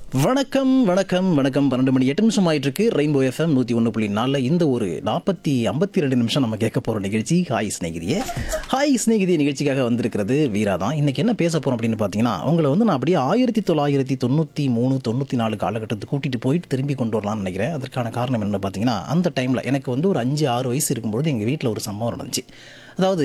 வணக்கம் வணக்கம் வணக்கம் பன்னெண்டு மணி எட்டு நிமிஷம் ஆயிட்டு இருக்கு ரெயின்போ எஃப்எம் நூற்றி ஒன்று புள்ளி நாலில் இந்த ஒரு நாற்பத்தி ஐம்பத்தி ரெண்டு நிமிஷம் நம்ம கேட்க போகிற நிகழ்ச்சி ஹாய் ஸ்நேகிதியே ஹாய் ஸ்நேகிதி நிகழ்ச்சிக்காக வந்திருக்கிறது வீரா தான் இன்னைக்கு என்ன பேச போகிறோம் அப்படின்னு பார்த்தீங்கன்னா உங்களை வந்து நான் அப்படியே ஆயிரத்தி தொள்ளாயிரத்தி தொண்ணூற்றி மூணு தொண்ணூற்றி நாலு காலகட்டத்துக்கு கூட்டிகிட்டு போயிட்டு திரும்பி கொண்டு வரலாம்னு நினைக்கிறேன் அதற்கான காரணம் என்ன பார்த்தீங்கன்னா அந்த டைமில் எனக்கு வந்து ஒரு அஞ்சு ஆறு வயசு இருக்கும்பொழுது எங்கள் வீட்டில் ஒரு சம்பவம் நடந்துச்சு அதாவது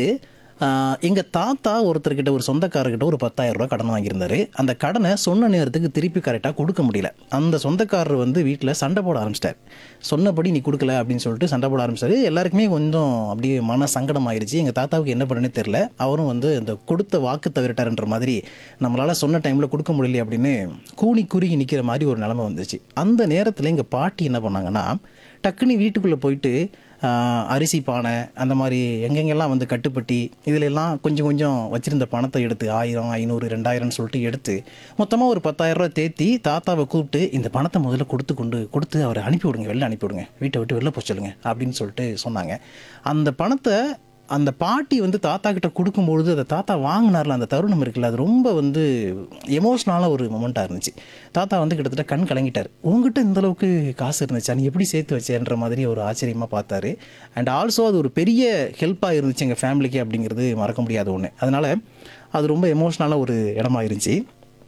எங்கள் தாத்தா ஒருத்தர்கிட்ட ஒரு சொந்தக்காரர்கிட்ட ஒரு பத்தாயிரம் ரூபாய் கடன் வாங்கியிருந்தாரு அந்த கடனை சொன்ன நேரத்துக்கு திருப்பி கரெக்டாக கொடுக்க முடியல அந்த சொந்தக்காரர் வந்து வீட்டில் சண்டை போட ஆரம்பிச்சிட்டார் சொன்னபடி நீ கொடுக்கல அப்படின்னு சொல்லிட்டு சண்டை போட ஆரம்பிச்சாரு எல்லாருக்குமே கொஞ்சம் அப்படியே மன சங்கடம் ஆயிடுச்சு எங்கள் தாத்தாவுக்கு என்ன பண்ணுன்னு தெரில அவரும் வந்து இந்த கொடுத்த வாக்கு தவிரட்டார்ன்ற மாதிரி நம்மளால் சொன்ன டைமில் கொடுக்க முடியல அப்படின்னு கூனி குறுகி நிற்கிற மாதிரி ஒரு நிலைமை வந்துச்சு அந்த நேரத்தில் எங்கள் பாட்டி என்ன பண்ணாங்கன்னா டக்குன்னு வீட்டுக்குள்ளே போயிட்டு ஆஹ் அரிசி பானை அந்த மாதிரி எங்கெங்கெல்லாம் வந்து கட்டுப்பட்டி இதுல எல்லாம் கொஞ்சம் கொஞ்சம் வச்சிருந்த பணத்தை எடுத்து ஆயிரம் ஐநூறு ரெண்டாயிரம்னு சொல்லிட்டு எடுத்து மொத்தமாக ஒரு பத்தாயிரம் ரூபாய் தேத்தி தாத்தாவை கூப்பிட்டு இந்த பணத்தை முதல்ல கொடுத்து கொண்டு கொடுத்து அவரை அனுப்பி விடுங்க வெளில அனுப்பி விடுங்க வீட்டை விட்டு வெளில போக சொல்லுங்க அப்படின்னு சொல்லிட்டு சொன்னாங்க அந்த பணத்தை அந்த பாட்டி வந்து தாத்தா கிட்ட கொடுக்கும்பொழுது அந்த தாத்தா வாங்கினார்ல அந்த தருணம் இருக்குல்ல அது ரொம்ப வந்து எமோஷ்னலான ஒரு மொமெண்ட்டாக இருந்துச்சு தாத்தா வந்து கிட்டத்தட்ட கண் கலங்கிட்டார் உங்ககிட்ட இந்த அளவுக்கு காசு இருந்துச்சா நீ எப்படி சேர்த்து வச்சேன்ற மாதிரி ஒரு ஆச்சரியமாக பார்த்தாரு அண்ட் ஆல்சோ அது ஒரு பெரிய ஹெல்ப்பாக இருந்துச்சு எங்கள் ஃபேமிலிக்கு அப்படிங்கிறது மறக்க முடியாத ஒன்று அதனால் அது ரொம்ப எமோஷ்னலான ஒரு இடமா இருந்துச்சு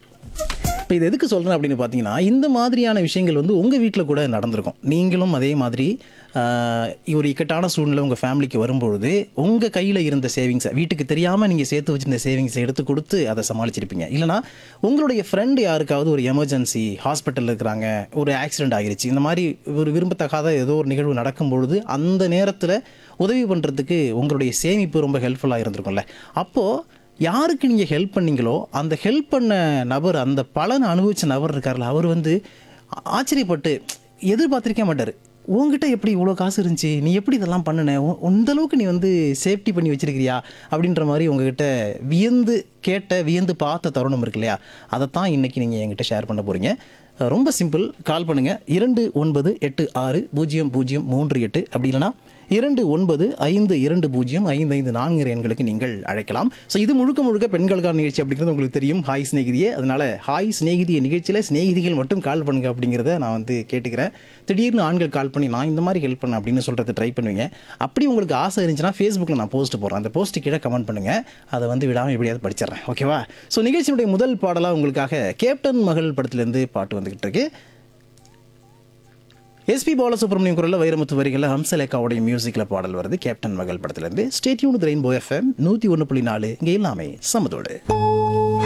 இப்போ இது எதுக்கு சொல்கிறேன் அப்படின்னு பார்த்தீங்கன்னா இந்த மாதிரியான விஷயங்கள் வந்து உங்கள் வீட்டில் கூட நடந்திருக்கும் நீங்களும் அதே மாதிரி ஆஹ், ஒரு இக்கட்டான சூழ்நிலை உங்கள் ஃபேமிலிக்கு வரும்பொழுது உங்கள் கையில் இருந்த சேவிங்ஸை வீட்டுக்கு தெரியாமல் நீங்கள் சேர்த்து வச்சிருந்த சேவிங்ஸை எடுத்து கொடுத்து அதை சமாளிச்சிருப்பீங்க இல்லைனா உங்களுடைய ஃப்ரெண்டு யாருக்காவது ஒரு எமர்ஜென்சி ஹாஸ்பிட்டலில் இருக்கிறாங்க ஒரு ஆக்சிடென்ட் ஆகிருச்சு இந்த மாதிரி ஒரு விரும்பத்தகாத ஏதோ ஒரு நிகழ்வு நடக்கும் பொழுது அந்த நேரத்தில் உதவி பண்ணுறதுக்கு உங்களுடைய சேமிப்பு ரொம்ப ஹெல்ப்ஃபுல்லாக இருந்திருக்கும்ல அப்போது யாருக்கு நீங்கள் ஹெல்ப் பண்ணீங்களோ அந்த ஹெல்ப் பண்ண நபர் அந்த பலனை அனுபவிச்ச நபர் இருக்கார்ல அவர் வந்து ஆச்சரியப்பட்டு எதிர்பார்த்திருக்க மாட்டார் உங்ககிட்ட எப்படி இவ்வளோ காசு இருந்துச்சு நீ எப்படி இதெல்லாம் பண்ணுன உ- இந்த அளவுக்கு நீ வந்து சேஃப்டி பண்ணி வச்சிருக்கிறியா அப்படின்ற மாதிரி உங்ககிட்ட வியந்து கேட்ட வியந்து பார்த்த தருணம் இருக்கு இல்லையா அதைத்தான் இன்னைக்கு நீங்கள் என்கிட்ட ஷேர் பண்ண போகிறீங்க ரொம்ப சிம்பிள் கால் பண்ணுங்கள் இரண்டு ஒன்பது எட்டு ஆறு பூஜ்ஜியம் பூஜ்ஜியம் மூன்று எட்டு அப்படி இல்லைன்னா இரண்டு ஒன்பது ஐந்து இரண்டு பூஜ்ஜியம் ஐந்து ஐந்து நான்கு எண்களுக்கு நீங்கள் அழைக்கலாம் ஸோ இது முழுக்க முழுக்க பெண்களுக்கான நிகழ்ச்சி அப்படிங்கிறது உங்களுக்கு தெரியும் ஹாய் சிநேகிதியே அதனால ஹாய் சிநேகிதிய நிகழ்ச்சியில் சிநேகிதிகள் மட்டும் கால் பண்ணுங்க அப்படிங்கிறத நான் வந்து கேட்டுக்கிறேன் திடீர்னு ஆண்கள் கால் பண்ணி நான் இந்த மாதிரி ஹெல்ப் பண்ணேன் அப்படின்னு சொல்கிறத ட்ரை பண்ணுவீங்க அப்படி உங்களுக்கு ஆசை இருந்துச்சுன்னா ஃபேஸ்புக்கில் நான் போஸ்ட் போடுறேன் அந்த போஸ்ட் கீழே கமெண்ட் பண்ணுங்க அதை வந்து விடாமல் எப்படியாவது படிச்சிடுறேன் ஓகேவா ஸோ நிகழ்ச்சியினுடைய முதல் பாடலாக உங்களுக்காக கேப்டன் மகள் படத்துலேருந்து பாட்டு வந்துகிட்டு இருக்கு எஸ்பி பாலசுப்ரமணியம் குரலில் வைரமுத்து வரிகளில் ஹம்சலேக்காவுடைய மியூசிக்கில் பாடல் வருது கேப்டன் மகள் படத்துலேருந்து ஸ்டேட்யூன் ரெயின்போ எஃப்எம் நூற்றி ஒன்று புள்ளி நாலு இங்கே எல்லாமே சமதோடு